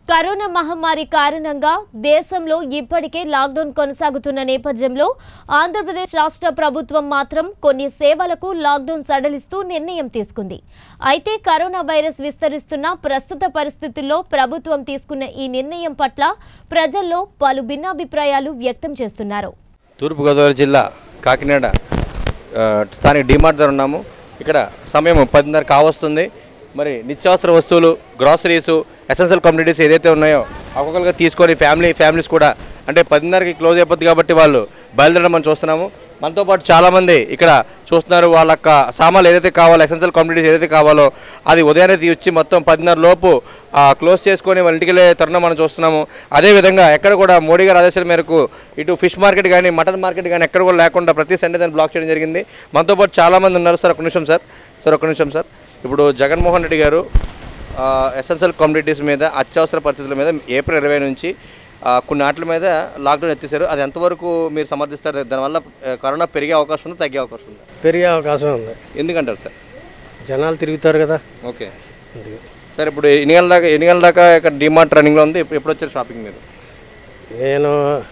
Corona మహమ్మారి కారణంగా దేశంలో ఇప్పటికే లాక్డౌన్ కొనసాగుతున్న నేపథ్యంలో ఆంధ్రప్రదేశ్ రాష్ట్ర ప్రభుత్వం మాత్రం కొన్ని సేవలకు లాక్డౌన్ సడలిస్తూ నిర్ణయం తీసుకుంది అయితే కరోనా వైరస్ విస్తరిస్తున్న ప్రస్తుత పరిస్థితుల్లో ప్రభుత్వం తీసుకున్న ఈ నిర్ణయం పట్ల ప్రజల్లో పలు భిన్నాభిప్రాయాలు వ్యక్తం చేస్తున్నారు తూర్పుగోదావరి జిల్లా కాకినాడ ఆ, స్థానిక డిమార్ట్ దగ్గర ఉన్నాము ఇక్కడ సమయం పదిన్నర కావస్తుంది మరి నిత్యావసర వస్తువులు గ్రాసరీసు ఎసెన్షియల్ కమ్యూనిటీస్ ఏదైతే ఉన్నాయో ఒక్కొక్కరుగా తీసుకొని ఫ్యామిలీ ఫ్యామిలీస్ కూడా అంటే పదిన్నరకి క్లోజ్ అయిపోద్ది కాబట్టి వాళ్ళు బయలుదేరడం మనం చూస్తున్నాము మనతో పాటు చాలామంది ఇక్కడ చూస్తున్నారు వాళ్ళ యొక్క సామాన్లు ఏదైతే కావాలో ఎసెన్షియల్ కమ్యూనిటీస్ ఏదైతే కావాలో అది ఉదయాన్నే తీసి మొత్తం పదిన్నర లోపు ఆ, క్లోజ్ చేసుకొని వాళ్ళ ఇంటికి వెళ్ళే తరుణం మనం చూస్తున్నాము అదేవిధంగా ఎక్కడ కూడా మోడీ గారి ఆదేశాల మేరకు ఇటు ఫిష్ మార్కెట్ కానీ మటన్ మార్కెట్ కానీ ఎక్కడ కూడా లేకుండా ప్రతి సండే దాన్ని బ్లాక్ చేయడం జరిగింది మనతో పాటు చాలామంది ఉన్నారు సార్ ఒక నిమిషం సార్ సార్ ఒక నిమిషం సార్ ఇప్పుడు జగన్మోహన్ రెడ్డి గారు ఎసెన్షియల్ కమ్యూనిటీస్ మీద అత్యవసర పరిస్థితుల మీద ఏప్రిల్ ఇరవై నుంచి ఆ, కొన్ని ఆటల మీద లాక్డౌన్ ఎత్తేసారు అది ఎంతవరకు మీరు సమర్థిస్తారు దానివల్ల ఆ, కరోనా పెరిగే అవకాశం ఉందా తగ్గే అవకాశం ఉందా పెరిగే అవకాశం ఉంది ఎందుకంటారు సార్ జనాలు తిరుగుతారు కదా ఓకే అందుకే సార్ ఇప్పుడు ఎన్ని గంటల దాకా ఎన్ని గంటల దాకా ఇక్కడ డిమార్ట్ రన్నింగ్లో ఉంది ఎప్పుడు ఎప్పుడు వచ్చారు షాపింగ్ మీరు నేను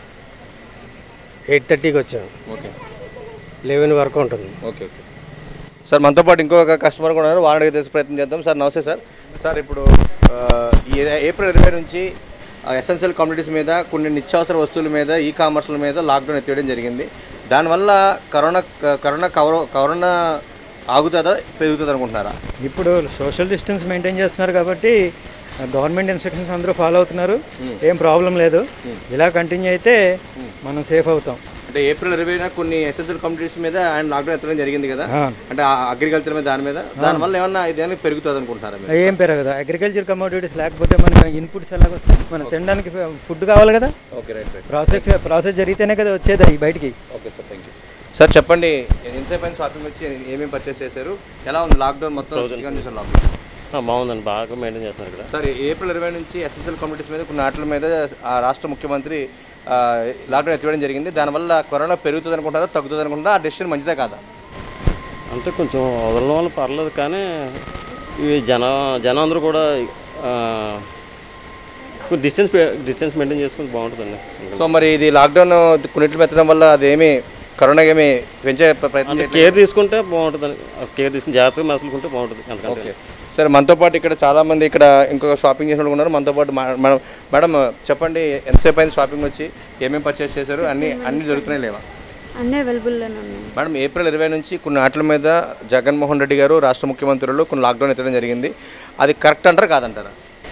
ఎయిట్ థర్టీకి వచ్చాను ఓకే లెవెన్ వరకు ఉంటుంది ఓకే ఓకే సార్ మనతో పాటు ఇంకొక కస్టమర్ కూడా ఉన్నారు వాళ్ళని తెలిసి ప్రయత్నం చేద్దాం సార్ నమస్తే సార్ సార్ ఇప్పుడు ఆ, ఈ ఏప్రిల్ ఇరవై నుంచి ఎసెన్షియల్ కమ్యూనిటీస్ మీద కొన్ని నిత్యావసర వస్తువుల మీద ఈ కామర్స్ల మీద లాక్డౌన్ ఎత్తేయడం జరిగింది దానివల్ల కరోనా కరోనా కవర్ కరోనా ఆగుతుందా పెరుగుతుంది అనుకుంటున్నారా ఇప్పుడు సోషల్ డిస్టెన్స్ మెయింటైన్ చేస్తున్నారు కాబట్టి గవర్నమెంట్ ఇన్స్ట్రక్షన్స్ అందరూ ఫాలో అవుతున్నారు ఏం ప్రాబ్లం లేదు ఇలా కంటిన్యూ అయితే మనం సేఫ్ అవుతాం అంటే ఏప్రిల్ ఇరవైన కొన్ని ఎసెన్షియల్ కమ్యూనిటీస్ మీద ఆయన లాక్డౌన్ ఎత్తడం జరిగింది కదా ఆ. అంటే అగ్రికల్చర్ మీద దాని మీద దానివల్ల ఏమన్నా ఇదేమైనా పెరుగుతుంది అనుకుంటున్నారా మీరు ఏం పెరగదు అగ్రికల్చర్ కమోడిటీస్ లేకపోతే మనకి ఇన్పుట్స్ ఎలాగ వస్తాయి మనం తినడానికి ఫుడ్ కావాలి కదా okay right right process process జరిగితేనే కదా వచ్చేది ఈ బయటికి okay sir thank you sir చెప్పండి ఎంతసేపు అయిన షాపింగ్ వచ్చి ఏమేమి పర్చేస్ చేశారు ఎలా ఉంది లాక్డౌన్ మొత్తం చికెన్ చేశారు లాక్డౌన్ ఆ, బాగుందండి బాగా మెయింటైన్ చేస్తున్నారు ఇక్కడ సార్ ఏప్రిల్ ఇరవై నుంచి ఎసెన్షియల్ కమ్యూనిటీస్ మీద కొన్ని ఆటల మీద ఆ రాష్ట్ర ముఖ్యమంత్రి ఆ, లాక్డౌన్ ఎత్తివేయడం జరిగింది దానివల్ల కరోనా పెరుగుతుంది అనుకుంటారా తగ్గుతుంది అనుకుంటారా ఆ డెసిషన్ మంచిదే కాదా అంటే కొంచెం వదలడం వల్ల పర్లేదు కానీ ఇవి జన జనం అందరూ కూడా ఆ, కొంచెం డిస్టెన్స్ డిస్టెన్స్ మెయింటైన్ చేసుకుంటే బాగుంటుందండి సో మరి ఇది లాక్డౌన్ కొన్నింటిని పెట్టడం వల్ల అదేమి కరోనా ఏమి పెంచే ప్ర- ప్రయత్నం అంటే చేయట్లేదు కేర్ తీసుకుంటే బాగుంటుందండి కేర్ తీసుకుని జాగ్రత్తగా మసలుకుంటే బాగుంటుంది ఓకే ఎందుకంటే సరే మనతో పాటు ఇక్కడ చాలా మంది ఇక్కడ ఇంకొక షాపింగ్ చేసిన వాళ్ళు ఉన్నారు మనతో పాటు మా- మేడం మేడం చెప్పండి ఎంతసేపు అయింది షాపింగ్ వచ్చి ఏమేమి పర్చేస్ చేశారు అన్ని అన్ని దొరుకుతున్నాయి లేవా అన్నీ అవైలబుల్లోనే ఉన్నాయి మేడం ఏప్రిల్ ఇరవై నుంచి కొన్ని ఆటల మీద జగన్మోహన్ రెడ్డి గారు రాష్ట్ర ముఖ్యమంత్రులు కొన్ని లాక్డౌన్ ఎత్తడం జరిగింది అది కరెక్ట్ అంటారా కాదంటారా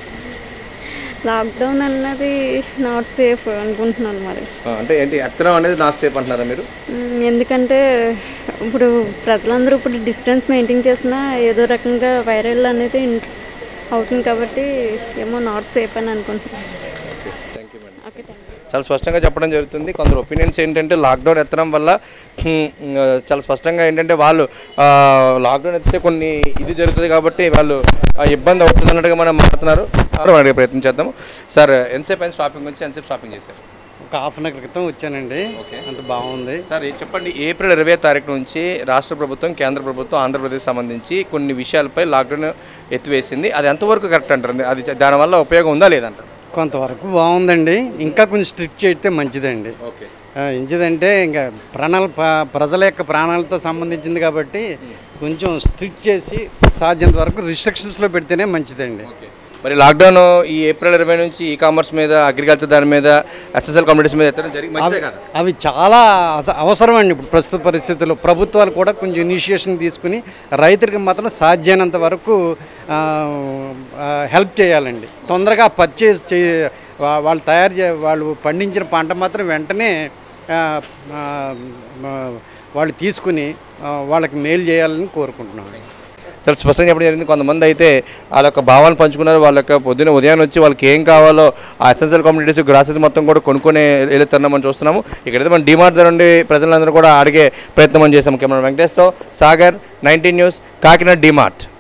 లాక్డౌన్ అన్నది నాట్ సేఫ్ అనుకుంటున్నాను మరి ఆ, అంటే ఏంటి ఎత్తడం అనేది నా సేఫ్ అంటున్నారా మీరు మ్, ఎందుకంటే ఇప్పుడు ప్రజలందరూ ఇప్పుడు డిస్టెన్స్ మెయింటైన్ చేసినా ఏదో రకంగా వైరల్ అనేది ఇన్- అవుతుంది కాబట్టి ఏమో నాట్ సేఫ్ అని అనుకుంటున్నాను thank you madam okay thank you చాలా స్పష్టంగా చెప్పడం జరుగుతుంది కొందరు ఒపీనియన్స్ ఏంటంటే లాక్డౌన్ ఎత్తడం వల్ల హ్మ్, ఆ, చాలా స్పష్టంగా ఏంటంటే వాళ్ళు ఆ, లాక్డౌన్ ఎత్తితే కొన్ని ఇది జరుగుతుంది కాబట్టి వాళ్ళు ఆ, ఇబ్బంది అవుతుంది అన్నట్టుగా మనం మాట్లాడుతున్నారు మనం అడిగే ప్రయత్నం చేద్దాం సార్ ఎంతసేపు అయిన షాపింగ్ వచ్చి ఎంతసేపు షాపింగ్ చేశారు ఒక హాఫ్ అన్ అవర్ క్రితం వచ్చానండి ఓకే. అంత బాగుంది సార్ ఇది చెప్పండి ఏప్రిల్ ఇరవై తారీఖు నుంచి రాష్ట్ర ప్రభుత్వం కేంద్ర ప్రభుత్వం ఆంధ్రప్రదేశ్ సంబంధించి కొన్ని విషయాలపై లాక్డౌన్ ఎత్తివేసింది అది ఎంతవరకు కరెక్ట్ అంటారు అది దానివల్ల ఉపయోగం ఉందా లేదంటారు కొంతవరకు బాగుందండి ఇంకా కొంచెం స్ట్రిక్ట్ చేస్తే మంచిదండి ఓకే ఆ, ఎంచిదంటే ఇంకా ప్రాణాల ప- ప్రజల యొక్క ప్రాణాలతో సంబంధించింది కాబట్టి కొంచెం స్ట్రిక్ట్ చేసి సాధ్యంత వరకు రిస్ట్రిక్షన్స్లో పెడితేనే మంచిదండి ఓకే మరి లాక్డౌన్ ఈ ఏప్రిల్ ఇరవై నుంచి ఈ కామర్స్ మీద అగ్రికల్చర్ దాని మీద ఎస్ఎస్ఎల్ కమ్యూనిటీస్ మీద ఎత్తడం జరిగి మంచిదే కదా అవి చాలా అస- అవసరం అండి ఇప్పుడు ప్రస్తుత పరిస్థితుల్లో ప్రభుత్వాలు కూడా కొంచెం ఇనిషియేషన్ తీసుకుని రైతులకు మాత్రం సాధ్యమైనంత వరకు ఆ, ఆ, హెల్ప్ చేయాలండి తొందరగా పర్చేజ్ చే వా- వాళ్ళు తయారు చే వాళ్ళు పండించిన పంట మాత్రం వెంటనే ఆ, ఆ, ఆ, వాళ్ళు తీసుకుని ఆ, వాళ్ళకి మేలు చేయాలని కోరుకుంటున్నాను చాలా స్పష్టంగా చెప్పడం జరిగింది కొంతమంది అయితే వాళ్ళ యొక్క భావాలను పంచుకున్నారు వాళ్ళ యొక్క పొద్దున్న ఉదయం వచ్చి వాళ్ళకి ఏం కావాలో ఆ ఎసెన్షియల్ కమ్యూనిటీస్ గ్రాసెస్ మొత్తం కూడా కొనుక్కొని వెళ్తున్నాం మనం చూస్తున్నాము ఇక్కడైతే మనం డిమార్ట్ దగ్గర నుండి ప్రజలందరూ కూడా అడిగే ప్రయత్నం మనం చేస్తాం కెమెరా వెంకటేష్తో సాగర్ నైన్టీన్ న్యూస్ కాకినాడ డిమార్ట్